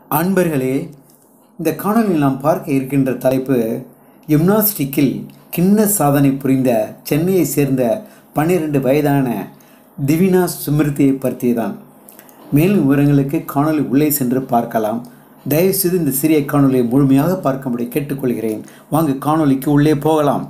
அன்பர்களே இந்த காணொலியில் நாம் பார்க்க இருக்கின்ற தலைப்பு ஜிம்னாஸ்டிக்கில் கிண்ண சாதனை புரிந்த சென்னையை சேர்ந்த பன்னிரண்டு வயதான திவினா சுமிருதியை பற்றியதான் மேலும் விவரங்களுக்கு காணொலி உள்ளே சென்று பார்க்கலாம் தயவுசெய்து இந்த சிறிய காணொலியை முழுமையாக பார்க்கும்படி கேட்டுக்கொள்கிறேன் வாங்க காணொலிக்கு உள்ளே போகலாம்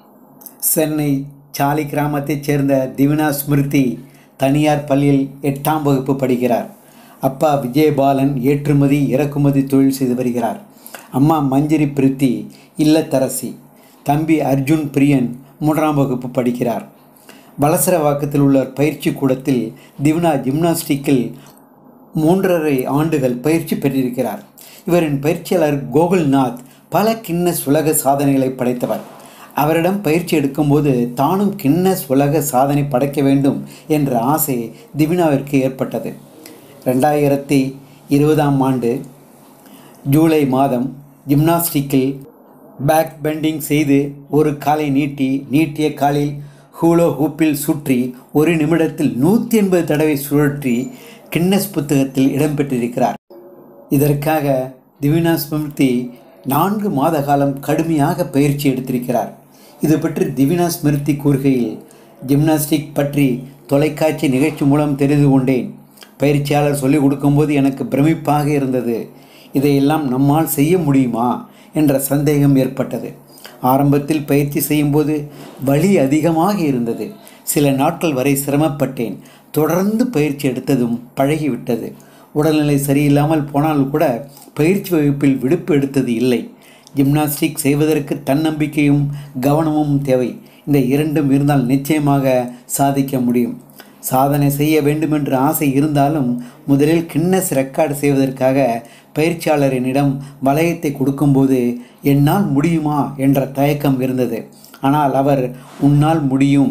சென்னை சாலி கிராமத்தைச் சேர்ந்த திவினா ஸ்மிருதி தனியார் பள்ளியில் எட்டாம் வகுப்பு படிக்கிறார் அப்பா விஜயபாலன் ஏற்றுமதி இறக்குமதி தொழில் செய்து வருகிறார் அம்மா மஞ்சரி பிரித்தி இல்லத்தரசி தம்பி அர்ஜுன் பிரியன் மூன்றாம் வகுப்பு படிக்கிறார் வலசரவாக்கத்தில் உள்ள பயிற்சி கூடத்தில் திவ்னா ஜிம்னாஸ்டிக்கில் மூன்றரை ஆண்டுகள் பயிற்சி பெற்றிருக்கிறார் இவரின் பயிற்சியாளர் கோகுல்நாத் பல கின்னஸ் உலக சாதனைகளை படைத்தவர் அவரிடம் பயிற்சி எடுக்கும்போது தானும் கின்னஸ் உலக சாதனை படைக்க வேண்டும் என்ற ஆசை திவினாவிற்கு ஏற்பட்டது ரெண்டாயிரத்தி இருபதாம் ஆண்டு ஜூலை மாதம் ஜிம்னாஸ்டிக்கில் பேக் பெண்டிங் செய்து ஒரு காலை நீட்டி நீட்டிய காலில் ஹூலோ ஹூப்பில் சுற்றி ஒரு நிமிடத்தில் நூற்றி எண்பது தடவை சுழற்றி கின்னஸ் புத்தகத்தில் இடம்பெற்றிருக்கிறார் இதற்காக திவினா ஸ்மிருதி நான்கு மாத காலம் கடுமையாக பயிற்சி எடுத்திருக்கிறார் இது பற்றி திவினா ஸ்மிருதி கூறுகையில் ஜிம்னாஸ்டிக் பற்றி தொலைக்காட்சி நிகழ்ச்சி மூலம் தெரிந்து கொண்டேன் பயிற்சியாளர் சொல்லிக் கொடுக்கும்போது எனக்கு பிரமிப்பாக இருந்தது இதையெல்லாம் நம்மால் செய்ய முடியுமா என்ற சந்தேகம் ஏற்பட்டது ஆரம்பத்தில் பயிற்சி செய்யும்போது வலி அதிகமாக இருந்தது சில நாட்கள் வரை சிரமப்பட்டேன் தொடர்ந்து பயிற்சி எடுத்ததும் பழகிவிட்டது உடல்நிலை சரியில்லாமல் போனால் கூட பயிற்சி வகுப்பில் விடுப்பு எடுத்தது இல்லை ஜிம்னாஸ்டிக் செய்வதற்கு தன்னம்பிக்கையும் கவனமும் தேவை இந்த இரண்டும் இருந்தால் நிச்சயமாக சாதிக்க முடியும் சாதனை செய்ய வேண்டுமென்று ஆசை இருந்தாலும் முதலில் கின்னஸ் ரெக்கார்டு செய்வதற்காக பயிற்சியாளர் என்னிடம் வளையத்தை கொடுக்கும்போது என்னால் முடியுமா என்ற தயக்கம் இருந்தது ஆனால் அவர் உன்னால் முடியும்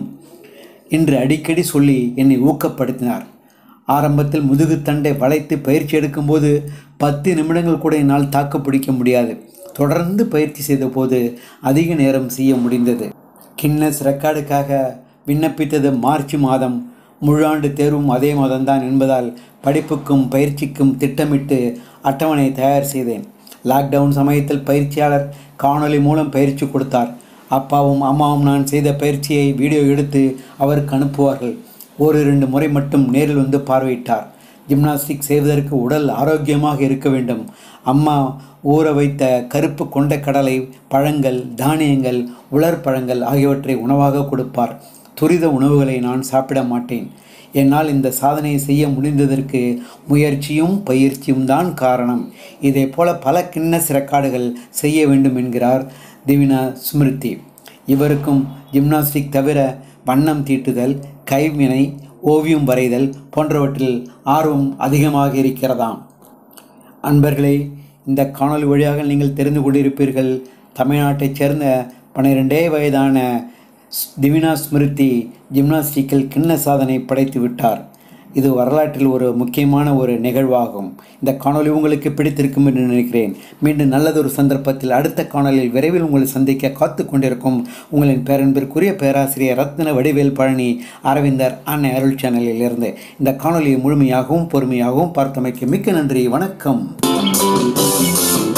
என்று அடிக்கடி சொல்லி என்னை ஊக்கப்படுத்தினார் ஆரம்பத்தில் முதுகுத்தண்டை வளைத்து பயிற்சி எடுக்கும்போது பத்து நிமிடங்கள் கூட என்னால் தாக்கு பிடிக்க முடியாது தொடர்ந்து பயிற்சி செய்தபோது அதிக நேரம் செய்ய முடிந்தது கின்னஸ் ரெக்கார்டுக்காக விண்ணப்பித்தது மார்ச் மாதம் முழாண்டு தேர்வும் அதே மாதம்தான் என்பதால் படிப்புக்கும் பயிற்சிக்கும் திட்டமிட்டு அட்டவணை தயார் செய்தேன் லாக்டவுன் சமயத்தில் பயிற்சியாளர் காணொலி மூலம் பயிற்சி கொடுத்தார் அப்பாவும் அம்மாவும் நான் செய்த பயிற்சியை வீடியோ எடுத்து அவருக்கு அனுப்புவார்கள் ஒரு இரண்டு முறை மட்டும் நேரில் வந்து பார்வையிட்டார் ஜிம்னாஸ்டிக் செய்வதற்கு உடல் ஆரோக்கியமாக இருக்க வேண்டும் அம்மா ஊற வைத்த கருப்பு கொண்ட கடலை பழங்கள் தானியங்கள் உலர் பழங்கள் ஆகியவற்றை உணவாக கொடுப்பார் துரித உணவுகளை நான் சாப்பிட மாட்டேன் என்னால் இந்த சாதனையை செய்ய முடிந்ததற்கு முயற்சியும் பயிற்சியும் தான் காரணம் இதே போல பல கின்னஸ் ரெக்கார்டுகள் செய்ய வேண்டும் என்கிறார் திவினா ஸ்மிருதி இவருக்கும் ஜிம்னாஸ்டிக் தவிர வண்ணம் தீட்டுதல் கைவினை ஓவியம் வரைதல் போன்றவற்றில் ஆர்வம் அதிகமாக இருக்கிறதாம் அன்பர்களே இந்த காணொலி வழியாக நீங்கள் தெரிந்து கொண்டிருப்பீர்கள் தமிழ்நாட்டைச் சேர்ந்த பன்னிரெண்டே வயதான திவினா ஸ்மிருதி ஜிம்னாஸ்டிக்கில் கிண்ண சாதனை படைத்து விட்டார் இது வரலாற்றில் ஒரு முக்கியமான ஒரு நிகழ்வாகும் இந்த காணொலி உங்களுக்கு பிடித்திருக்கும் என்று நினைக்கிறேன் மீண்டும் நல்லதொரு சந்தர்ப்பத்தில் அடுத்த காணொலியில் விரைவில் உங்களை சந்திக்க காத்து கொண்டிருக்கும் உங்களின் பேரன்பிற்குரிய பேராசிரியர் ரத்ன வடிவேல் பழனி அரவிந்தர் அன்னை அருள் சேனலில் இருந்து இந்த காணொலியை முழுமையாகவும் பொறுமையாகவும் பார்த்தமைக்கு மிக்க நன்றி வணக்கம்